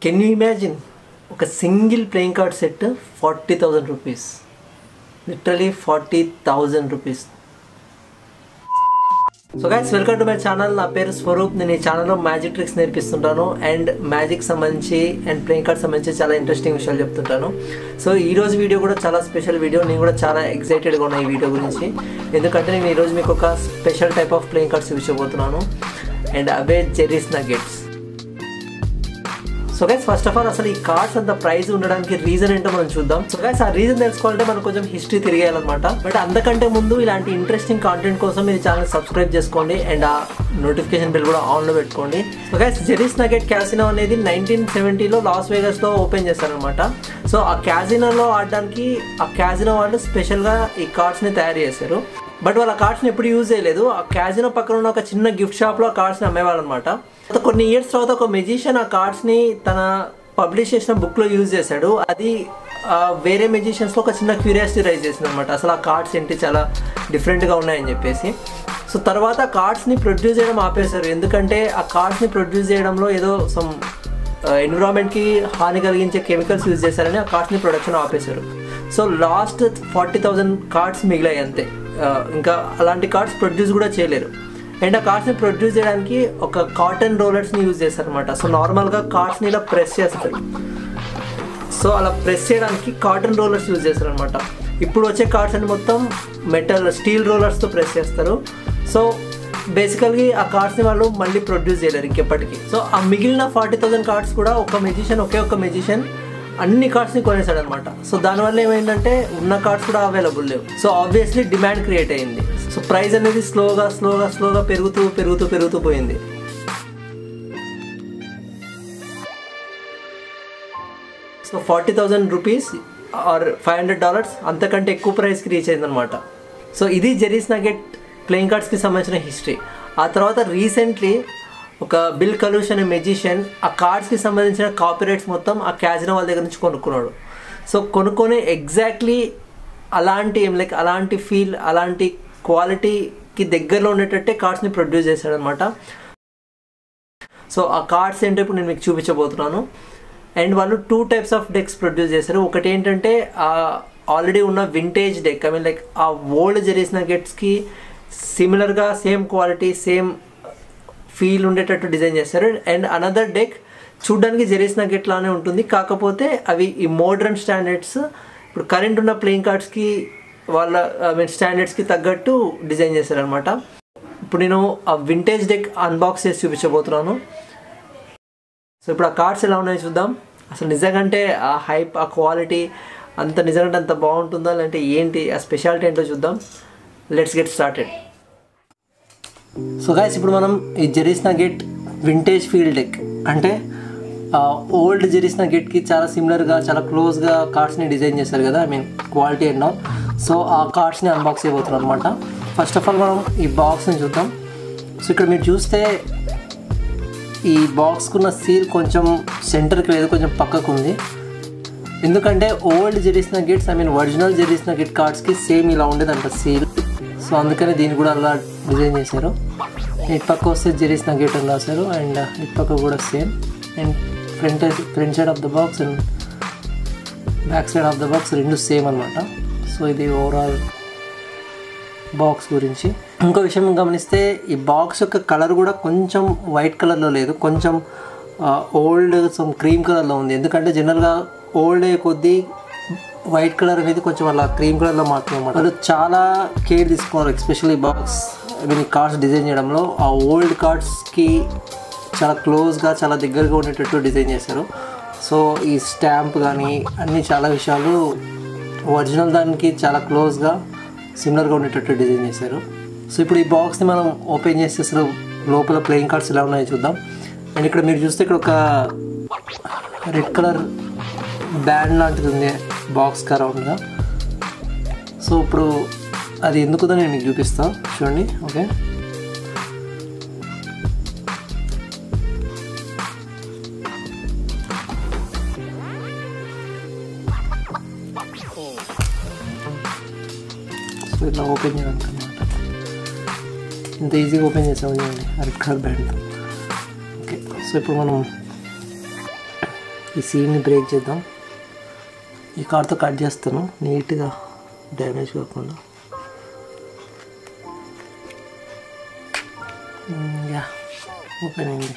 Can you imagine ఒక single playing card set forty thousand rupees literally forty thousand rupees so guys welcome to my channel నా పేరు స్వరూప్ నేను ఈ ఛానల్లో magic tricks నేర్పిస్తుంటాను and magic సంబంధించి అండ్ ప్లేయింగ్ కార్డ్ సంబంధించి చాలా ఇంట్రెస్టింగ్ విషయాలు చెప్తుంటాను సో ఈ రోజు వీడియో కూడా చాలా స్పెషల్ వీడియో నేను కూడా చాలా ఎక్సైటెడ్గా ఉన్నా ఈ వీడియో గురించి ఎందుకంటే నేను ఈరోజు మీకు ఒక special type of playing cards చూపించబోతున్నాను అండ్ అవే Jerry's nuggets so guys first of all అసలు ఈ కార్డ్స్ అంత ప్రైస్ ఉండడానికి రీజన్ ఏంటో మనం చూద్దాం సో గైస్ ఆ రీజన్ తెలుసుకోవాలంటే మనం కొంచెం హిస్టరీ తిరిగేయాలన్నమాట బట్ అంతకంటే ముందు ఇలాంటి ఇంట్రెస్టింగ్ కాంటెంట్ కోసం మీరు ఛానల్ సబ్స్క్రైబ్ చేసుకోండి అండ్ ఆ నోటిఫికేషన్ బిల్ కూడా ఆన్లో పెట్టుకోండి so guys Jerry's nugget casino అనేది నైన్టీన్ సెవెంటీలో లాస్ వేగస్లో ఓపెన్ చేశారనమాట సో ఆ క్యాసినోలో ఆడడానికి ఆ క్యాసినో వాళ్ళు స్పెషల్గా ఈ కార్డ్స్ని తయారు చేశారు బట్ వాళ్ళ కార్డ్స్ని ఎప్పుడు యూజ్ చేయలేదు ఆ క్యాజినో పక్కన ఉన్న ఒక చిన్న గిఫ్ట్ షాప్లో ఆ కార్డ్స్ని అమ్మేవాళ్ళు అనమాట కొన్ని ఇయర్స్ తర్వాత ఒక మెజిషియన్ ఆ కార్డ్స్ని తన పబ్లిష్ చేసిన బుక్లో యూజ్ చేశాడు అది ఆ, వేరే మెజిషియన్స్లో ఒక చిన్న క్యూరియాసిటీ రైజ్ చేసింది అనమాట అసలు ఆ కార్డ్స్ ఏంటి చాలా డిఫరెంట్గా ఉన్నాయని చెప్పేసి సో తర్వాత కార్డ్స్ని ప్రొడ్యూస్ చేయడం ఆపేశారు ఎందుకంటే ఆ కార్డ్స్ని ప్రొడ్యూస్ చేయడంలో ఏదో సమ్ ఎన్విరాన్మెంట్కి హాని కలిగించే కెమికల్స్ యూజ్ చేశారని ఆ కార్డ్స్ని ప్రొడక్షన్ ఆపేశారు so last forty thousand cards మిగిలాయి అంతే ఆ, ఇంకా అలాంటి కార్డ్స్ ప్రొడ్యూస్ కూడా చేయలేరు అండ్ ఆ కార్డ్స్ని ప్రొడ్యూస్ చేయడానికి ఒక కాటన్ రోలర్స్ని యూజ్ చేస్తారనమాట సో నార్మల్గా కార్డ్స్ని ఇలా ప్రెస్ చేస్తారు సో అలా ప్రెస్ చేయడానికి కాటన్ రోలర్స్ యూజ్ చేస్తారనమాట ఇప్పుడు వచ్చే కార్డ్స్ అని మొత్తం మెటల్ స్టీల్ రోలర్స్తో ప్రెస్ చేస్తారు సో బేసికల్గా ఆ కార్డ్స్ని వాళ్ళు మళ్ళీ ప్రొడ్యూస్ చేయలేరు ఇంకెప్పటికీ సో ఆ మిగిలిన ఫార్టీ థౌసండ్ కార్డ్స్ కూడా ఒక మెజిషియన్ ఒకే ఒక మెజిషియన్ అన్ని కార్డ్స్ని కొనేసాడు అనమాట సో దానివల్ల ఏమైందంటే ఉన్న కార్డ్స్ కూడా అవైలబుల్ లేవు సో ఆబ్వియస్లీ డిమాండ్ క్రియేట్ అయింది సో ప్రైస్ అనేది స్లోగా స్లోగా స్లోగా పెరుగుతూ పెరుగుతూ పెరుగుతూ పోయింది so forty thousand rupees or five hundred dollars అంతకంటే ఎక్కువ ప్రైస్కి రీచ్ అయిందనమాట సో ఇది జెరీస్ నగెట్ ప్లేయింగ్ కార్డ్స్కి సంబంధించిన హిస్టరీ ఆ తర్వాత రీసెంట్లీ ఒక బిల్ కలూష్ అనే మెజిషియన్ ఆ కార్డ్స్కి సంబంధించిన కాపీరైట్స్ మొత్తం ఆ క్యాజినో వాళ్ళ దగ్గర నుంచి కొనుక్కున్నాడు సో కొనుక్కొని ఎగ్జాక్ట్లీ అలాంటి ఏం లైక్ అలాంటి ఫీల్ అలాంటి క్వాలిటీకి దగ్గరలో ఉండేటట్టే కార్డ్స్ని ప్రొడ్యూస్ చేశాడనమాట సో ఆ కార్డ్స్ ఏంటో ఇప్పుడు నేను మీకు చూపించబోతున్నాను అండ్ వాళ్ళు two types of decks produce చేశారు ఒకటి ఏంటంటే ఆల్రెడీ ఉన్న vintage deck I mean like uh old Jerry's నగెట్స్కి సిమిలర్గా సేమ్ క్వాలిటీ సేమ్ ఫీల్ ఉండేటట్టు డిజైన్ చేశారు అండ్ అనదర్ డెక్ చూడ్డానికి జెరీస్ నగెట్ లానే ఉంటుంది కాకపోతే అవి ఈ మోడర్న్ స్టాండర్డ్స్ ఇప్పుడు కరెంట్ ఉన్న ప్లేయింగ్ కార్డ్స్కి వాళ్ళ ఐ మీన్ స్టాండర్డ్స్కి తగ్గట్టు డిజైన్ చేశారనమాట ఇప్పుడు నేను ఆ వింటేజ్ డెక్ అన్బాక్స్ చేసి చూపించబోతున్నాను సో ఇప్పుడు ఆ కార్డ్స్ ఎలా ఉన్నాయో చూద్దాం అసలు నిజంగానే ఆ హైప్ ఆ క్వాలిటీ అంత నిజంగా అంత బాగుంటుందా లేదంటే ఏంటి ఆ స్పెషాలిటీ ఏంటో చూద్దాం let's get started so guys ఇప్పుడు మనం ఈ Jerry's nugget vintage feel deck అంటే ఓల్డ్ జెరీస్నా గెట్కి చాలా సిమిలర్గా చాలా క్లోజ్గా కార్డ్స్ని డిజైన్ చేశారు కదా I mean quality and all so ఆ కార్డ్స్ని అన్బాక్స్ చేయబోతున్నాం అనమాట ఫస్ట్ ఆఫ్ ఆల్ మనం ఈ బాక్స్ని చూద్దాం సో ఇక్కడ మీరు చూస్తే ఈ బాక్స్కున్న సీల్ కొంచెం సెంటర్కి లేదు కొంచెం పక్కకు ఉంది ఎందుకంటే old Jerry's nuggets I mean original Jerry's nugget కార్డ్స్కి సేమ్ ఇలా ఉండేదంట సీల్ సో అందుకని దీన్ని కూడా అలా డిజైన్ చేశారు ఇటు పక్క వస్తే జెరీస్నా గిట్ అని రాశారు అండ్ ఇటు పక్క కూడా same and front front side of the box and back side of the box రెండు సేమ్ అనమాట సో ఇది ఓవరాల్ బాక్స్ గురించి ఇంకో విషయం గమనిస్తే ఈ బాక్స్ యొక్క కలర్ కూడా కొంచెం వైట్ కలర్లో లేదు కొంచెం ఓల్డ్ సమ్ క్రీమ్ కలర్లో ఉంది ఎందుకంటే జనరల్గా ఓల్డ్ అయ్యే కొద్దీ వైట్ కలర్ అనేది కొంచెం అలా క్రీమ్ కలర్లో మారుతుంది అనమాట వాళ్ళు చాలా కేర్ తీసుకున్నారు ఎస్పెషల్లీ బాక్స్ ఐ మీన్ ఈ కార్డ్స్ డిజైన్ చేయడంలో ఆ ఓల్డ్ కార్డ్స్కి చాలా క్లోజ్గా చాలా దగ్గరగా ఉండేటట్టు డిజైన్ చేశారు సో ఈ స్టాంప్ కానీ అన్ని చాలా విషయాలు ఒరిజినల్ దానికి చాలా క్లోజ్గా సిమిలర్గా ఉండేటట్టు డిజైన్ చేశారు సో ఇప్పుడు ఈ బాక్స్ని మనం ఓపెన్ చేస్తే అసలు లోపల ప్లేయింగ్ కార్డ్స్ ఎలా ఉన్నాయో చూద్దాం అండ్ ఇక్కడ మీరు చూస్తే ఇక్కడ ఒక రెడ్ కలర్ బ్యాండ్ లాంటిది ఉంది బాక్స్కి అరౌండ్గా సో ఇప్పుడు అది ఎందుకుందో నేను మీకు చూపిస్తాను చూడండి ఓకే సో ఇట్లా ఓపెన్ చేయడానికి అనమాట ఇంత ఈజీగా ఓపెన్ చేసాము చూడండి red colour band okay so ఇప్పుడు మనం ఈ సీల్ని బ్రేక్ చేద్దాం ఈ కార్డ్తో కట్ చేస్తాను నీట్గా డ్యామేజ్ కాకుండా యా ఓపెన్ అయింది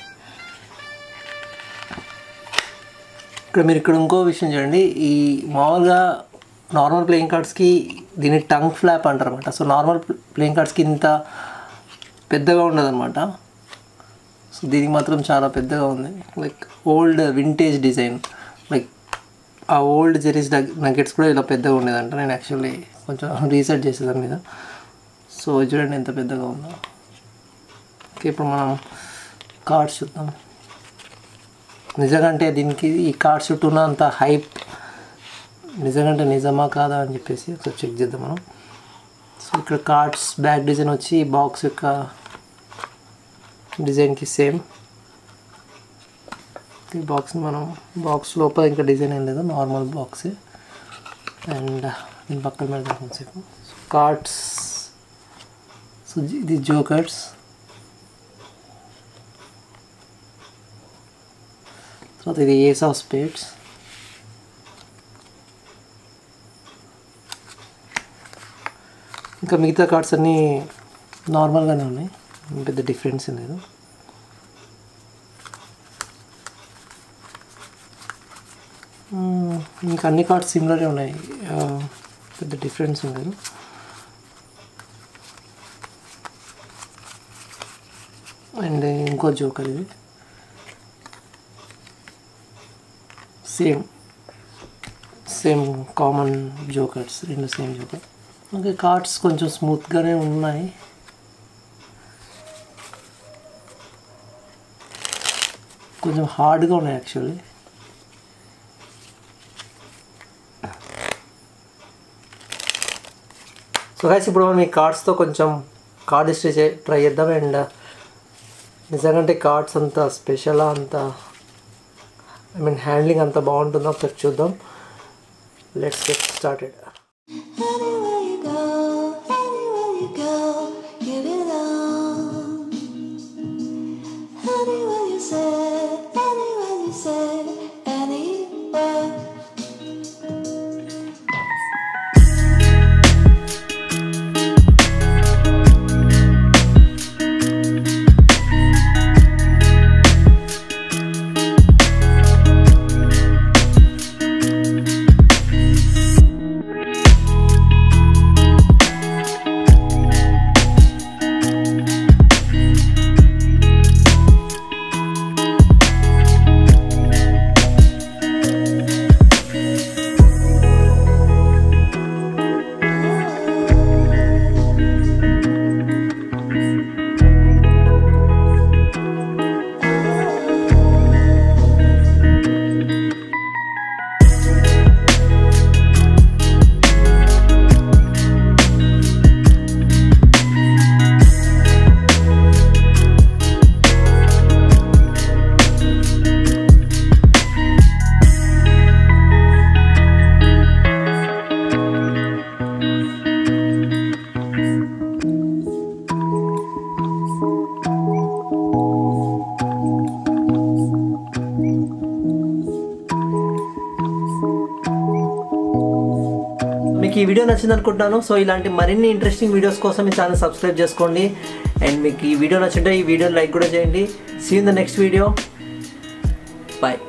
ఇక్కడ మీరు ఇక్కడ ఇంకో విషయం చూడండి ఈ మామూలుగా నార్మల్ ప్లేయింగ్ కార్డ్స్కి దీన్ని టంగ్ ఫ్లాప్ అంటారు అనమాట సో నార్మల్ ప్లేయింగ్ కార్డ్స్కి ఇంత పెద్దగా ఉండదన్నమాట సో దీనికి మాత్రం చాలా పెద్దగా ఉంది like old vintage design like uh old Jerry's nuggets కూడా ఇలా పెద్దగా ఉండేదంట నేను యాక్చువల్లీ కొంచెం రీసెర్చ్ చేసేదాని మీద సో చూడండి ఎంత పెద్దగా ఉందో ఓకే ఇప్పుడు మనం కార్డ్స్ చూద్దాం నిజంగా దీనికి ఈ కార్డ్స్ చుట్టూ ఉన్న అంత హైప్ నిజంగా నిజమా కాదా అని చెప్పేసి ఒకసారి చెక్ చేద్దాం మనం సో ఇక్కడ కార్డ్స్ బ్యాక్ డిజైన్ వచ్చి బాక్స్ యొక్క డిజైన్కి సేమ్ ఈ బాక్స్ని మనం బాక్స్ లోపల ఇంకా డిజైన్ ఏం లేదు నార్మల్ బాక్స్ అండ్ దీని పక్కన పెడదాం కొంచెంసేపు కార్డ్స్ సో ఇది జోకర్స్ తర్వాత ఇది ఏస్ ఆఫ్ స్పేడ్స్ ఇంకా మిగతా కార్డ్స్ అన్నీ నార్మల్గానే ఉన్నాయి పెద్ద డిఫరెన్స్ ఏం లేదు మ్మ్, ఇంకా అన్ని కార్డ్స్ సిమిలరే ఉన్నాయి ఆ, పెద్ద డిఫరెన్స్ ఏం లేదు అండ్ ఇంకో జోకర్ ఇది సేమ్ సేమ్ కామన్ జోకర్స్ రెండు సేమ్ జోకర్ ఓకే కార్డ్స్ కొంచెం స్మూత్గానే ఉన్నాయి కొంచెం హార్డ్గా ఉన్నాయి యాక్చువల్లీ సో గైస్ ఇప్పుడు మనం ఈ కార్డ్స్తో కొంచెం కార్డ్ హిస్టరీ చే ట్రై చేద్దాం అండ్ నిజంగా కార్డ్స్ అంత స్పెషలా అంత ఐ మీన్ హ్యాండ్లింగ్ అంత బాగుంటుందో ఒకసారి చూద్దాం let's get started Anywhere you go, anywhere you go, you belong. Anywhere you say, anywhere you say, anywhere. మీకు ఈ వీడియో నచ్చింది అనుకుంటున్నాను సో ఇలాంటి మరిన్ని ఇంట్రెస్టింగ్ వీడియోస్ కోసం మీ ఛానల్ సబ్స్క్రైబ్ చేసుకోండి అండ్ మీకు ఈ వీడియో నచ్చుంటే ఈ వీడియో లైక్ కూడా చేయండి see in the next video bye